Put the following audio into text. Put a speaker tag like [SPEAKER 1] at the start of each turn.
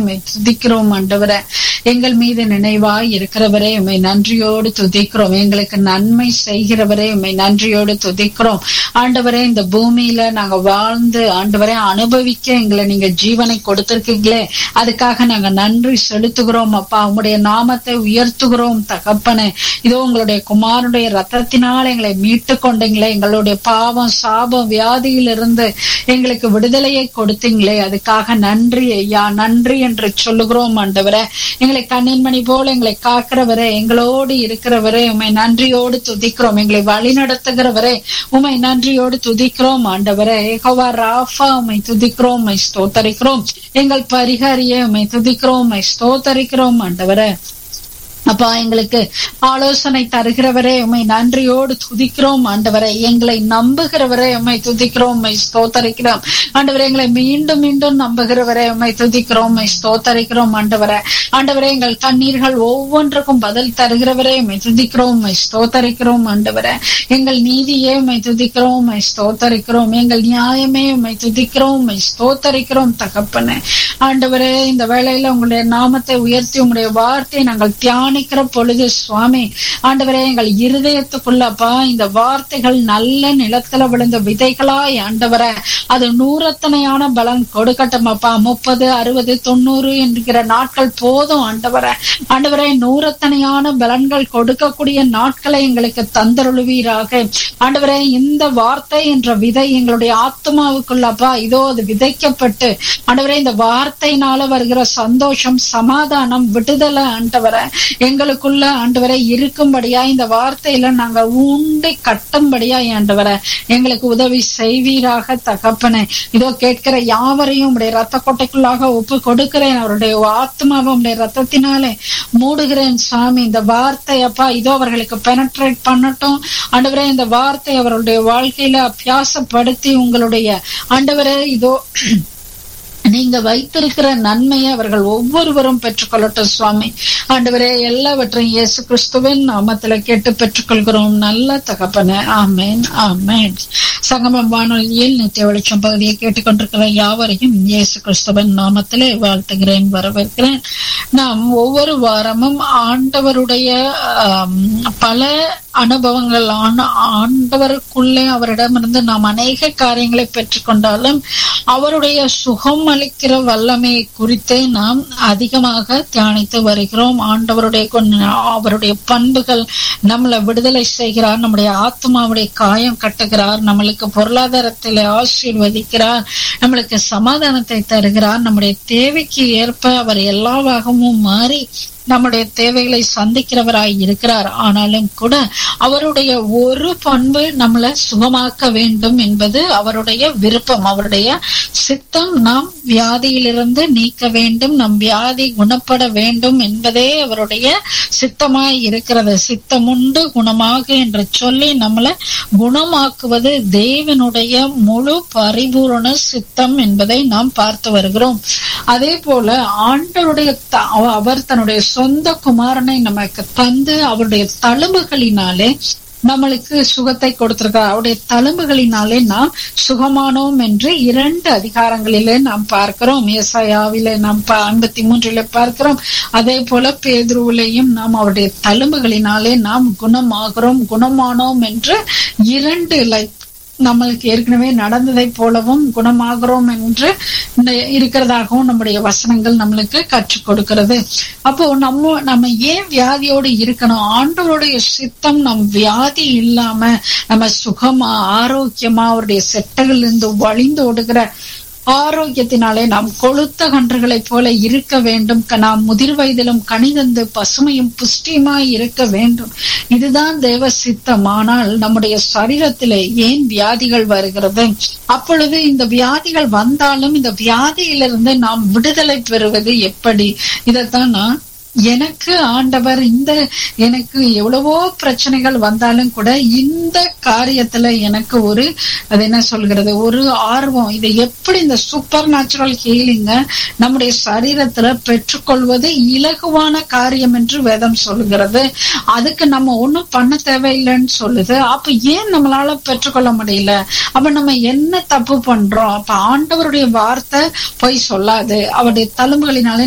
[SPEAKER 1] உம்மை துதிக்கிறோம் ஆண்டவரே எங்கள் மீது நினைவாய் இருக்கிறவரே உம்மை நன்றியோடு துதிக்கிறோம் எங்களுக்கு நன்மை செய்கிறவரே உம்மை நன்றியோடு துதிக்கிறோம் ஆண்டவரே இந்த பூமியில நாங்க வாழ்ந்து ஆண்டவரே அனுபவிக்க எங்களை நீங்க ஜீவனை கொடுத்திருக்கீங்களே அதுக்காக நாங்க நன்றி செலுத்துகிறோம் அப்பா உங்களுடைய நாமத்தை உயர்த்துகிறோம் தகப்பனே இதோ உங்களுடைய குமாரனுடைய ரத்தத்தினால் எங்களை மீட்டு கொண்டீங்களே எங்களுடைய பாவம் சாபம் வியாதியிலிருந்து எங்களுக்கு விடுதலையை கொடுத்தீங்களே அதுக்காக நன்றி ஐயா நன்றி என்று சொல்லுகிறோம் ஆண்டவரே எங்களை கண்ணின்மணி போல எங்களை காக்கிறவரே எங்களோடு இருக்கிறவரே உமை நன்றியோடு துதிக்கிறோம் எங்களை வழி நடத்துகிறவரே உமை நன்றியோடு துதிக்கிறோம் ஆண்டவரே ஏகோவா ராஃபா உமை துதிக்கிறோம் உமை ஸ்தோத்தரிக்கிறோம் எங்கள் பரிகாரியே உமை துதிக்கிறோம் உமை ஸ்தோத்தரிக்கிறோம் ஆண்டவரே அப்பா எங்களுக்கு ஆலோசனை தருகிறவரே உம்மை நன்றியோடு துதிக்கிறோம் ஆண்டவரை எங்களை நம்புகிறவரே உம்மை துதிக்கிறோம் உம்மை ஸ்தோத்தரிக்கிறோம் ஆண்டவரே எங்களை மீண்டும் மீண்டும் நம்புகிறவரே உம்மை துதிக்கிறோம் உம்மை ஸ்தோத்தரிக்கிறோம் ஆண்டவரே ஆண்டவரே எங்கள் கண்ணீர்கள் ஒவ்வொன்றுக்கும் பதில் தருகிறவரே உம்மை துதிக்கிறோம் உம்மை ஸ்தோத்தரிக்கிறோம் ஆண்டவரே எங்கள் நீதியே உம்மை துதிக்கிறோம் உம்மை ஸ்தோத்தரிக்கிறோம் எங்கள் நியாயமே உம்மை துதிக்கிறோம் உம்மை ஸ்தோத்தரிக்கிறோம் தகப்பனே ஆண்டவரே இந்த வேளையில உங்களுடைய நாமத்தை உயர்த்தி உங்களுடைய வார்த்தையை நாங்கள் தியான தியானிக்கிற பொழுது சுவாமி ஆண்டவரே எங்கள் இருதயத்துக்குள்ளப்பா இந்த வார்த்தைகள் நல்ல நிலத்துல விழுந்த விதைகளாய் ஆண்டவரே அது நூறத்தனையான பலன் கொடுக்கட்டுமப்பா முப்பது அறுபது தொண்ணூறு என்கிற நாட்கள் போதும் ஆண்டவரே ஆண்டவரே நூறத்தனையான பலன்கள் கொடுக்கக்கூடிய நாட்களை எங்களுக்கு தந்தருளுவீராக ஆண்டவரே இந்த வார்த்தை என்ற விதை எங்களுடைய ஆத்மாவுக்குள்ளப்பா இதோ அது விதைக்கப்பட்டு ஆண்டவரே இந்த வார்த்தையினால வருகிற சந்தோஷம் சமாதானம் விடுதலை ஆண்டவரை எங்களுக்குள்ள ஆண்டவரை இருக்கும்படியா இந்த வார்த்தையில நாங்க ஊண்டி கட்டும்படியா ஆண்டவரை எங்களுக்கு உதவி செய்வீராக தகப்பனே இதோ கேட்கிற யாவரையும் உடைய ரத்த கொட்டைக்குள்ளாக ஒப்பு கொடுக்கிறேன் அவருடைய ஆத்மாவை உடைய ரத்தத்தினாலே மூடுகிறேன் சாமி இந்த வார்த்தை அப்பா இதோ அவர்களுக்கு பெனட்ரேட் பண்ணட்டும் ஆண்டவரே இந்த வார்த்தை அவர்களுடைய வாழ்க்கையில அபியாசப்படுத்தி உங்களுடைய ஆண்டவரே இதோ நீங்க வைத்திருக்கிற நன்மையை அவர்கள் ஒவ்வொருவரும் பெற்றுக்கொள்ளட்டும் சுவாமி ஆண்டவரே எல்லாவற்றையும் இயேசு கிறிஸ்துவின் நாமத்துல கேட்டு பெற்றுக்கொள்கிறோம் நல்ல தகப்பன ஆமேன் ஆமேன் சங்கமம் வானொலியில் நித்திய வெளிச்சம் பகுதியை கேட்டுக்கொண்டிருக்கிற யாவரையும் இயேசு கிறிஸ்துவின் நாமத்திலே வாழ்த்துகிறேன் வரவேற்கிறேன் நாம் ஒவ்வொரு வாரமும் ஆண்டவருடைய பல அனுபவங்கள் ஆண்டவருக்குள்ளே அவரிடமிருந்து நாம் அநேக காரியங்களை பெற்றுக்கொண்டாலும் அவருடைய சுகம் அளிக்கிற வல்லமையை குறித்தே நாம் அதிகமாக தியானித்து வருகிறோம் ஆண்டவருடைய அவருடைய பண்புகள் நம்மளை விடுதலை செய்கிறார் நம்முடைய ஆத்மாவுடைய காயம் கட்டுகிறார் நம்மளுக்கு பொருளாதாரத்தில் ஆசீர்வதிக்கிறார் நம்மளுக்கு சமாதானத்தை தருகிறார் நம்முடைய தேவைக்கு ஏற்ப அவர் எல்லாவாகவும் மாறி நம்முடைய தேவைகளை சந்திக்கிறவராய் இருக்கிறார் ஆனாலும் கூட அவருடைய ஒரு பண்பு நம்மளை சுகமாக்க வேண்டும் என்பது அவருடைய விருப்பம் அவருடைய சித்தம் நாம் வியாதியிலிருந்து நீக்க வேண்டும் நம் வியாதி குணப்பட வேண்டும் என்பதே அவருடைய சித்தமாய் இருக்கிறது சித்தமுண்டு குணமாக என்று சொல்லி நம்மளை குணமாக்குவது தேவனுடைய முழு பரிபூரண சித்தம் என்பதை நாம் பார்த்து வருகிறோம் அதே போல ஆண்டவருடைய அவர் தன்னுடைய சொந்த குமாரனை நமக்கு தந்து அவருடைய தழும்புகளினாலே நம்மளுக்கு சுகத்தை கொடுத்திருக்கிறார் அவருடைய தழும்புகளினாலே நாம் சுகமானோம் என்று இரண்டு அதிகாரங்களிலே நாம் பார்க்கிறோம் ஏசாயாவிலே நாம் ஐம்பத்தி மூன்றிலே பார்க்கிறோம் அதே போல பேதுருவிலையும் நாம் அவருடைய தழும்புகளினாலே நாம் குணமாகிறோம் குணமானோம் என்று இரண்டு லைக் நம்மளுக்கு ஏற்கனவே நடந்ததை போலவும் குணமாகிறோம் என்று இருக்கிறதாகவும் நம்முடைய வசனங்கள் நம்மளுக்கு கற்றுக் கொடுக்கிறது அப்போ நம்ம நம்ம ஏன் வியாதியோடு இருக்கணும் ஆண்டவருடைய சித்தம் நம் வியாதி இல்லாம நம்ம சுகமா ஆரோக்கியமா அவருடைய செட்டைகள் இருந்து வழிந்து ஓடுகிற ஆரோக்கியத்தினாலே நாம் கொளுத்த கன்றுகளைப் போல இருக்க வேண்டும் நாம் முதிர் வயதிலும் கனிதந்து பசுமையும் புஷ்டியுமாய் இருக்க வேண்டும் இதுதான் தேவ சித்தம் ஆனால் நம்முடைய சரீரத்திலே ஏன் வியாதிகள் வருகிறது அப்பொழுது இந்த வியாதிகள் வந்தாலும் இந்த வியாதியிலிருந்து நாம் விடுதலை பெறுவது எப்படி இதைத்தான் நான் எனக்கு ஆண்டவர் இந்த எனக்கு எவ்வளவோ பிரச்சனைகள் வந்தாலும் கூட இந்த காரியத்துல எனக்கு ஒரு அது என்ன சொல்கிறது ஒரு ஆர்வம் இதை எப்படி இந்த சூப்பர் நேச்சுரல் ஹீலிங்க நம்முடைய சரீரத்துல பெற்றுக்கொள்வது இலகுவான காரியம் என்று வேதம் சொல்லுகிறது அதுக்கு நம்ம ஒண்ணும் பண்ண தேவையில்லைன்னு சொல்லுது அப்ப ஏன் நம்மளால பெற்றுக்கொள்ள முடியல அப்ப நம்ம என்ன தப்பு பண்றோம் அப்ப ஆண்டவருடைய வார்த்தை போய் சொல்லாது அவருடைய தழும்புகளினாலே